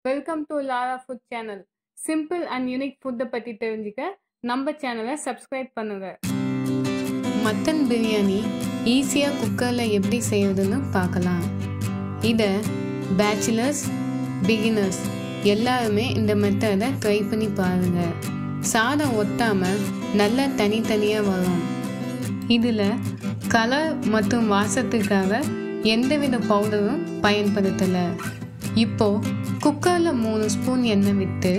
welcome to Laura food channel simple and unique ஃபுட்டை பற்றி தெரிஞ்சுக்க நம்ம சேனலை சப்ஸ்கிரைப் பண்ணுங்க மட்டன் பிரியாணி ஈஸியாக குக்கரில் எப்படி செய்யறதுன்னு பார்க்கலாம் இதை பேச்சுலர்ஸ் பிகினர்ஸ் எல்லாருமே இந்த மெத்தடை ட்ரை பண்ணி பாருங்கள் சாதம் ஒட்டாமல் நல்லா தனித்தனியாக வரும் இதில் கலர் மற்றும் வாசத்துக்காக எந்தவித பவுடரும் பயன்படுத்தலை இப்போ குக்கரில் மூணு ஸ்பூன் எண்ணெய் விட்டு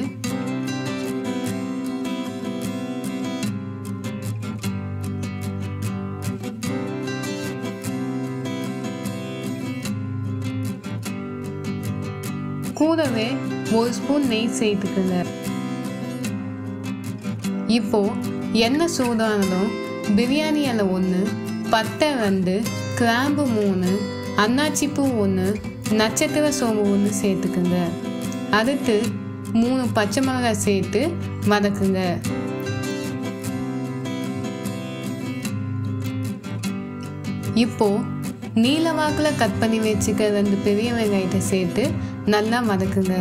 கூடவே ஒரு ஸ்பூன் நெய் சேர்த்துக்குங்க இப்போ எண்ணெய் சூடானதும் பிரியாணி இலை ஒன்று பட்டை ரெண்டு கிராம்பு மூணு அன்னாச்சிப்பூ ஒன்று நட்சத்திர சோம்பு ஒன்று சேர்த்துக்குங்க அடுத்து மூணு பச்சை மிளகாய் சேர்த்து வதக்குங்க இப்போ நீல வாக்கில் கட் பண்ணி வச்சுக்க ரெண்டு பெரிய வெங்காயத்தை சேர்த்து நல்லா வதக்குங்க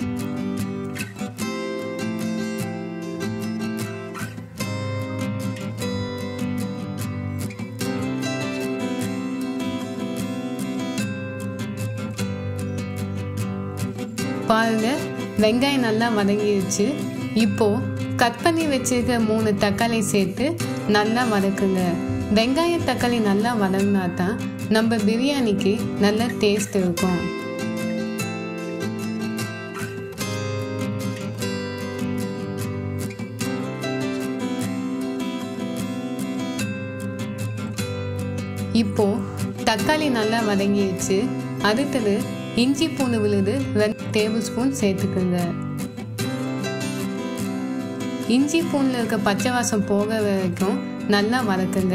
பாருங்க வெங்காயம் நல்லா வதங்கிடுச்சு இப்போ கட் பண்ணி வச்சிருக்க மூணு தக்காளி சேர்த்து நல்லா வதக்குங்க வெங்காய தக்காளி நல்லா வதங்கினா தான் நம்ம பிரியாணிக்கு நல்ல டேஸ்ட் இருக்கும் இப்போ தக்காளி நல்லா வதங்கிடுச்சு அடுத்தது இஞ்சி பூண்டு விழுது ரெண்டு டேபிள் ஸ்பூன் சேர்த்துக்குங்க இஞ்சி பூண்டில் இருக்க பச்சை வாசம் போக வரைக்கும் நல்லா வதக்குங்க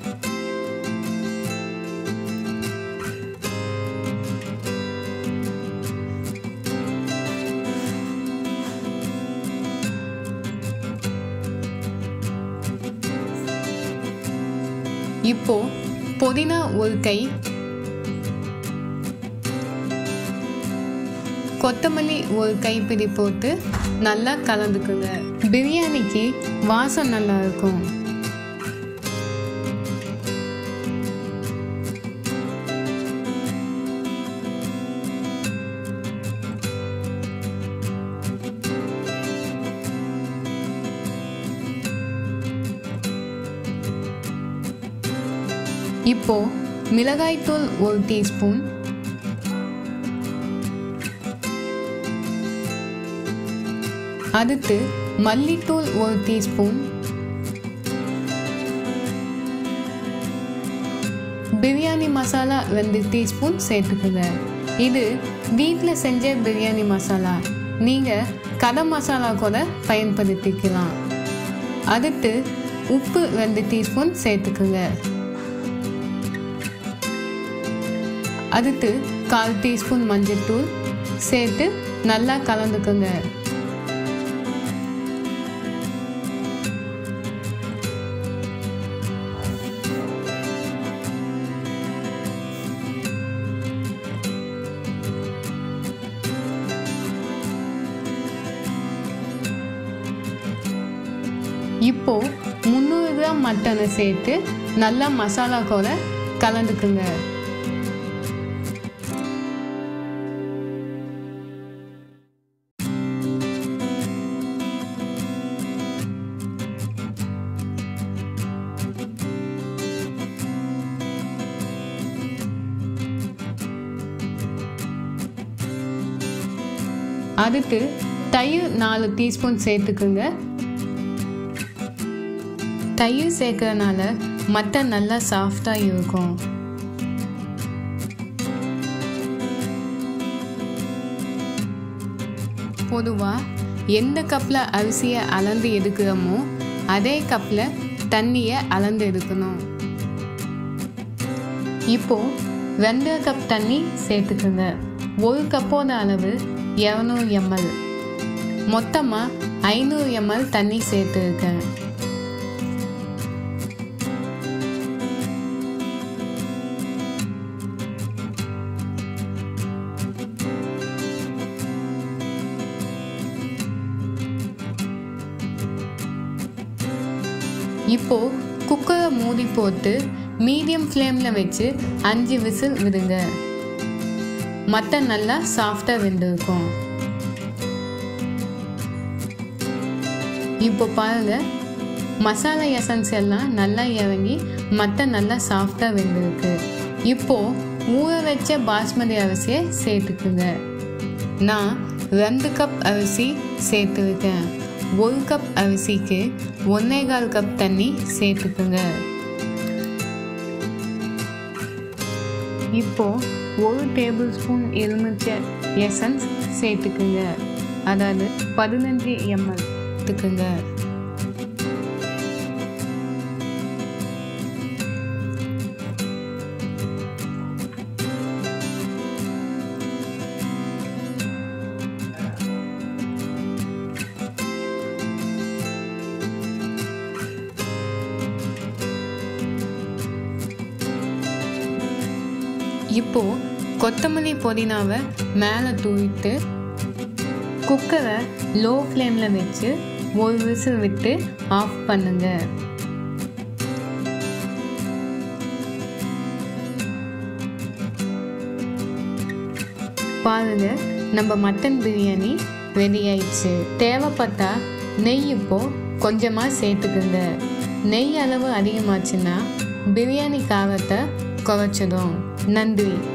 இப்போ புதினா ஒரு கை கொத்தமல்லி ஒரு கைப்பிடி போட்டு நல்லா கலந்துக்குங்க பிரியாணிக்கு வாசம் நல்லா இருக்கும் இப்போ மிளகாய்த்தூள் ஒரு டீஸ்பூன் அடுத்து மல்லித்தூள் ஒரு டீஸ்பூன் பிரியாணி மசாலா ரெண்டு டீஸ்பூன் சேர்த்துக்குங்க இது வீட்டில் செஞ்ச பிரியாணி மசாலா நீங்கள் கடை மசாலா கூட பயன்படுத்திக்கலாம் அடுத்து உப்பு ரெண்டு டீஸ்பூன் சேர்த்துக்குங்க அடுத்து கால் டீஸ்பூன் மஞ்சள்தூள் சேர்த்து நல்லா கலந்துக்குங்க இப்போ முந்நூறு கிராம் மட்டனை சேர்த்து நல்லா மசாலா கூட கலந்துக்குங்க அடுத்து தயிர் நாலு டீஸ்பூன் சேர்த்துக்குங்க தயிர் சேர்க்கறதுனால மட்டன் நல்லா சாஃப்டாக இருக்கும் பொதுவாக எந்த கப்பில் அரிசியை அளந்து எடுக்கிறோமோ அதே கப்பில் தண்ணியை அளந்து எடுக்கணும் இப்போ ரெண்டு கப் தண்ணி சேர்த்துக்குங்க ஒரு கப்போட அளவு இரநூறு எம்எல் மொத்தமாக ஐநூறு எம்எல் தண்ணி சேர்த்துருக்கேன் இப்போ குக்கரை மூடி போட்டு மீடியம் ஃப்ளேமில் வச்சு அஞ்சு விசில் விடுங்க மட்டன் நல்லா சாஃப்டாக வெந்திருக்கும் இப்போ பாருங்க மசாலா எசன்ஸ் எல்லாம் நல்லா இறங்கி மட்டன் நல்லா சாஃப்டாக வெந்திருக்கு இப்போ ஊற வச்ச பாஸ்மதி அரிசியை சேர்த்துக்குங்க நான் ரெண்டு கப் அரிசி சேர்த்துருக்கேன் ஒரு கப் அரிசிக்கு ஒன்னே கால் கப் தண்ணி சேர்த்துக்குங்க இப்போ ஒரு டேபிள் ஸ்பூன் எலுமிச்சை எசன்ஸ் சேர்த்துக்குங்க அதாவது பதினஞ்சு எம்எல் எடுத்துக்குங்க இப்போ கொத்தமல்லி புதினாவை மேலே தூவிட்டு குக்கரை லோ ஃப்ளேமில் வச்சு ஒரு விசில் விட்டு ஆஃப் பண்ணுங்க பாருங்க நம்ம மட்டன் பிரியாணி ரெடி ஆயிடுச்சு தேவைப்பட்டா நெய் இப்போ கொஞ்சமாக சேர்த்துக்குங்க நெய் அளவு அதிகமாச்சுன்னா பிரியாணி காரத்தை குறைச்சிடும் நன்றி